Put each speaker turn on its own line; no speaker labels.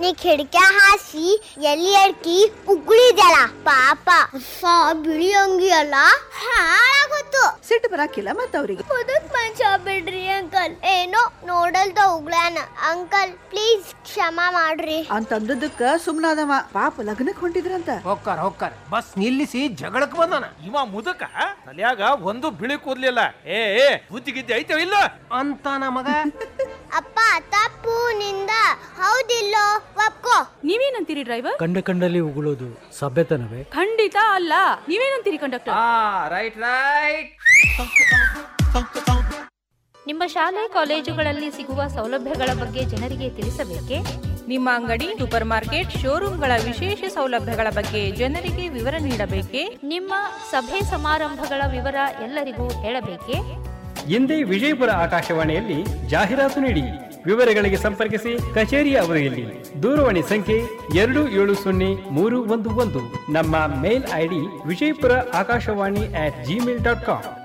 ನೀ ಕಿಡಿಕ ಹಾಸಿ ಎಲ್ಲಿ ಅಡ್ಕಿ ಉಗುಳಿದ್ಯಲ್ಲ ಪಾಪ ಹೊಸ ಬಿಳಿ ಅಂಗಿ ಅಲ್ಲ ಹಾಳಾಗೋತು
ಸಿಟ್ಟು ಬರಾಕಿಲ್ಲ ಮತ್ತ ಅವ್ರಿಗೆ
ಮುದುಕ್ ಮನುಷ್ಯ ಬಿಡ್ರಿ ಅಂಕಲ್ ಏನೋ ನೋಡಲ್ದ ಉಗ್ಳಾನ ಅಂಕಲ್ ಪ್ಲೀಸ್ ಕ್ಷಮ ಮಾಡ್ರಿ
ಅಂತಂದದಕ್ಕ ಸುಮ್ನಾದವ ಪಾಪ ಲಗ್ನಕ್ ಹೊಂಟಿದ್ರಂತ
ಹೋಗ್ಕಾರ ಹೋಗ್ಕಾರ ಬಸ್ ನಿಲ್ಲಿಸಿ ಜಗಳಕ್ ಬಂದಾನ
ಇವ ಮುದಕ ತಲ್ಯಾಗ ಒಂದು ಬಿಳಿ ಕೂದ್ಲಿಲ್ಲ ಏ ಏ ಬುದ್ಧಿ ಗಿದ್ದಿ ಐತೆ ಇಲ್ಲ
ಅಂತ ಮಗ
ಅಪ್ಪ ತಪ್ಪು ನಿಂದ ಹೌದಿಲ್ಲೋ ಒಪ್ಕೋ
ನೀವೇನಂತೀರಿ ಡ್ರೈವರ್
ಕಂಡ ಕಂಡಲ್ಲಿ ಉಗುಳೋದು ಸಭ್ಯತನವೇ
ಖಂಡಿತ ಅಲ್ಲ ನೀವೇನಂತೀರಿ ಕಂಡಕ್ಟರ್
ರೈಟ್ ರೈಟ್
ನಿಮ್ಮ ಶಾಲೆ ಕಾಲೇಜುಗಳಲ್ಲಿ ಸಿಗುವ ಸೌಲಭ್ಯಗಳ ಬಗ್ಗೆ ಜನರಿಗೆ ತಿಳಿಸಬೇಕೇ
ನಿಮ್ಮ ಅಂಗಡಿ ಸೂಪರ್ ಮಾರ್ಕೆಟ್ ಶೋರೂಮ್ಗಳ ವಿಶೇಷ ಸೌಲಭ್ಯಗಳ ಬಗ್ಗೆ ಜನರಿಗೆ ವಿವರ ನೀಡಬೇಕೇ
ನಿಮ್ಮ ಸಭೆ ಸಮಾರಂಭಗಳ ವಿವರ ಎಲ್ಲರಿಗೂ ಹೇಳಬೇಕೇ
ಎಂದೇ ವಿಜಯಪುರ ಆಕಾಶವಾಣಿಯಲ್ಲಿ ಜಾಹೀರಾತು ನೀಡಿ ವಿವರಗಳಿಗೆ ಸಂಪರ್ಕಿಸಿ ಕಚೇರಿಯ ಅವಧಿಯಲ್ಲಿ ದೂರವಾಣಿ ಸಂಖ್ಯೆ ಎರಡು ಏಳು ಸೊನ್ನೆ ಮೂರು ಒಂದು ಒಂದು ನಮ್ಮ mail ID Vijayapura Akashvani at Gmail dot com